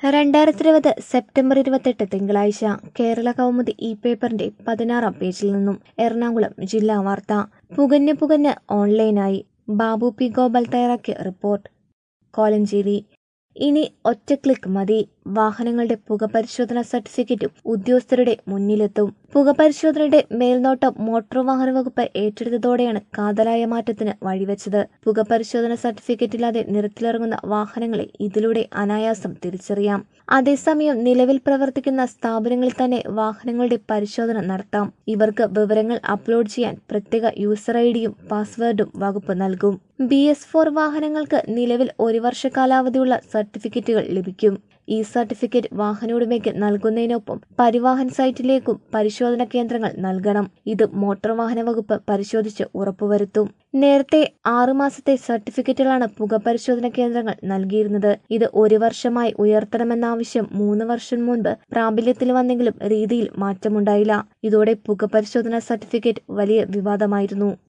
രണ്ടായിരത്തി ഇരുപത് സെപ്റ്റംബർ ഇരുപത്തെട്ട് തിങ്കളാഴ്ച കേരള കൗമുദി ഇ പേപ്പറിന്റെ പതിനാറാം പേജിൽ നിന്നും എറണാകുളം ജില്ലാ വാർത്ത പുകഞ്ഞ് പുകഞ്ഞ് ഓൺലൈനായി ബാബു പി ഗോപാൽ തയ്യാറാക്കിയ റിപ്പോർട്ട് കോലഞ്ചേരി ഇനി ഒറ്റ ക്ലിക്ക് മതി വാഹനങ്ങളുടെ പുക പരിശോധന സർട്ടിഫിക്കറ്റും ഉദ്യോഗസ്ഥരുടെ മുന്നിലെത്തും പുക പരിശോധനയുടെ മേൽനോട്ടം മോട്ടോർ വാഹന വകുപ്പ് ഏറ്റെടുത്തതോടെയാണ് കാതലായ മാറ്റത്തിന് വഴിവെച്ചത് പുക പരിശോധന സർട്ടിഫിക്കറ്റ് ഇല്ലാതെ നിരത്തിലിറങ്ങുന്ന വാഹനങ്ങളെ ഇതിലൂടെ അനായാസം തിരിച്ചറിയാം അതേസമയം നിലവിൽ പ്രവർത്തിക്കുന്ന സ്ഥാപനങ്ങളിൽ തന്നെ വാഹനങ്ങളുടെ പരിശോധന നടത്താം ഇവർക്ക് വിവരങ്ങൾ അപ്ലോഡ് ചെയ്യാൻ പ്രത്യേക യൂസർ ഐ ഡിയും പാസ്വേഡും വകുപ്പ് നൽകും ബി എസ് ഫോർ വാഹനങ്ങൾക്ക് നിലവിൽ ഒരു വർഷ കാലാവധിയുള്ള സർട്ടിഫിക്കറ്റുകൾ ലഭിക്കും ഈ സർട്ടിഫിക്കറ്റ് വാഹനോടമയ്ക്ക് നൽകുന്നതിനൊപ്പം പരിവാഹൻ സൈറ്റിലേക്കും പരിശോധന കേന്ദ്രങ്ങൾ നൽകണം ഇത് മോട്ടോർ വാഹന വകുപ്പ് പരിശോധിച്ച് ഉറപ്പുവരുത്തും നേരത്തെ ആറുമാസത്തെ സർട്ടിഫിക്കറ്റുകളാണ് പുക പരിശോധന കേന്ദ്രങ്ങൾ നൽകിയിരുന്നത് ഇത് ഒരു വർഷമായി ഉയർത്തണമെന്ന ആവശ്യം മൂന്ന് വർഷം മുൻപ് പ്രാബല്യത്തിൽ വന്നെങ്കിലും രീതിയിൽ മാറ്റമുണ്ടായില്ല ഇതോടെ പുക പരിശോധന സർട്ടിഫിക്കറ്റ് വലിയ വിവാദമായിരുന്നു